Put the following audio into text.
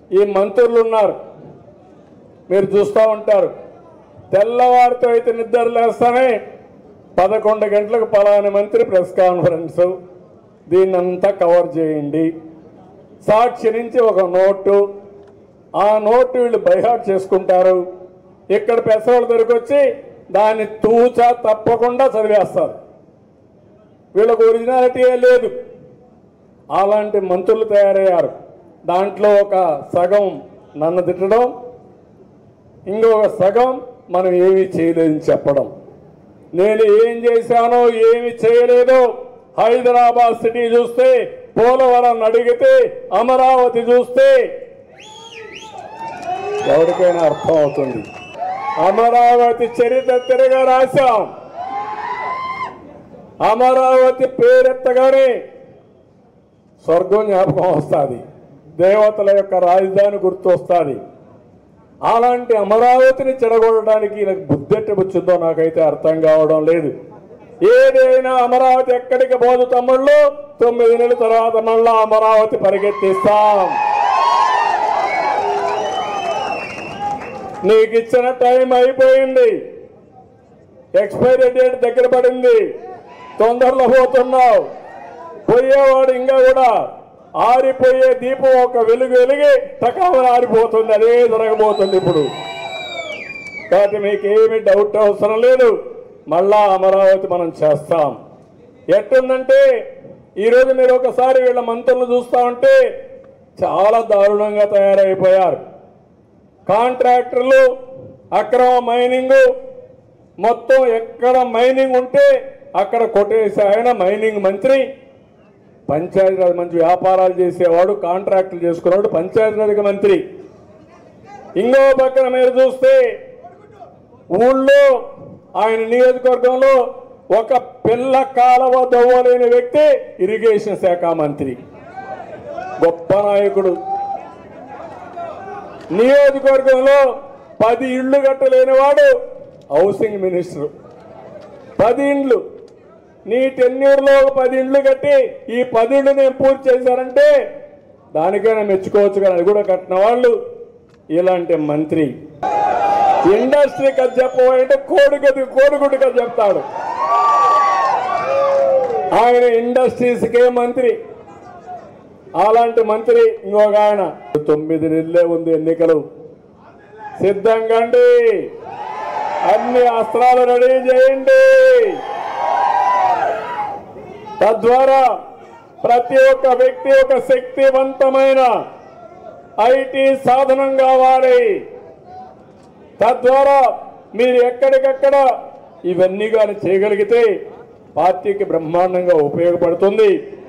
ఈ మంత్రులు ఉన్నారు మీరు చూస్తూ ఉంటారు తెల్లవారితో అయితే నిద్ర లేస్తానే పదకొండు గంటలకు పలాని మంత్రి ప్రెస్ కాన్ఫరెన్స్ దీన్నంతా కవర్ చేయండి సాక్షి నుంచి ఒక నోటు ఆ నోటు వీళ్ళు బైహాట్ చేసుకుంటారు ఇక్కడ పెసవాళ్ళ దగ్గరికి వచ్చి దాన్ని తూచా తప్పకుండా చదివేస్తారు వీళ్ళకు ఒరిజినాలిటీ లేదు అలాంటి మంత్రులు తయారయ్యారు దాంట్లో ఒక సగం నన్ను తిట్టడం ఇంకొక సగం మనం ఏమీ చేయలేదని చెప్పడం నేను ఏం చేశానో ఏమి చేయలేదో హైదరాబాద్ సిటీ చూస్తే పోలవరం అడిగితే అమరావతి చూస్తే ఎవరికైనా అర్థం అవుతుంది అమరావతి చరిత్ర తిరగా రాశాం అమరావతి పేరెత్తగానే స్వర్గం జ్ఞాపకం వస్తుంది దేవతల యొక్క రాజధాని గుర్తు వస్తుంది అలాంటి అమరావతిని చెడగొట్టడానికి నాకు బుద్ధెట్టి వచ్చిందో నాకైతే అర్థం కావడం లేదు ఏదైనా అమరావతి ఎక్కడికి పోదు తమ్ముళ్ళు తొమ్మిది నెలల తర్వాత మళ్ళా అమరావతి పరిగెత్తిస్తాం నీకు ఇచ్చిన టైం అయిపోయింది ఎక్స్పైరీ డేట్ దగ్గర పడింది తొందరలో పోతున్నావు పోయేవాడు ఇంకా కూడా ఆరిపోయే దీపం ఒక వెలుగు వెలిగి టకామని ఆరిపోతుంది అదే జరగబోతుంది ఇప్పుడు కాబట్టి మీకేమి డౌట్ అవసరం లేదు మళ్ళా అమరావతి మనం చేస్తాం ఎట్టుందంటే ఈరోజు మీరు ఒకసారి వీళ్ళ మంత్రులను చూస్తా ఉంటే చాలా దారుణంగా తయారైపోయారు కాంట్రాక్టర్లు అక్రమ మైనింగ్ మొత్తం ఎక్కడ మైనింగ్ ఉంటే అక్కడ కొట్టేసి ఆయన మైనింగ్ మంత్రి పంచాయతీరాజ్ మంచి వ్యాపారాలు చేసేవాడు కాంట్రాక్టులు చేసుకునేవాడు పంచాయతీరాజ్ మంత్రి ఇంకో పక్కన మీరు చూస్తే ఊళ్ళో ఆయన నియోజకవర్గంలో ఒక పిల్ల కాలవ దవ్వలేని వ్యక్తి ఇరిగేషన్ శాఖ మంత్రి గొప్ప నాయకుడు నియోజకవర్గంలో పది ఇళ్ళు కట్టలేని వాడు హౌసింగ్ మినిస్టర్ పది ఇండ్లు నీ టెన్యూర్లో ఒక పది ఇండ్లు కట్టి ఈ పది ఇండ్లు నేను పూర్తి చేశానంటే దానికైనా మెచ్చుకోవచ్చు కానీ అది కూడా కట్టిన వాళ్ళు ఇలాంటి మంత్రి ఇండస్ట్రీ కథ చెప్పబోయంటే కోడిగది కోడిగుడ్డు కథ చెప్తాడు ఆయన ఇండస్ట్రీస్కే మంత్రి అలాంటి మంత్రి ఇంకొక ఆయన తొమ్మిది నెలలే ఉంది ఎన్నికలు సిద్ధంగండి అన్ని అస్త్రాలు రెడీ చేయండి తద్వారా ప్రతి ఒక్క వ్యక్తి ఒక శక్తివంతమైన ఐటీ సాధనం కావాలి తద్వారా మీరు ఎక్కడికక్కడ ఇవన్నీ కానీ చేయగలిగితే పార్టీకి బ్రహ్మాండంగా ఉపయోగపడుతుంది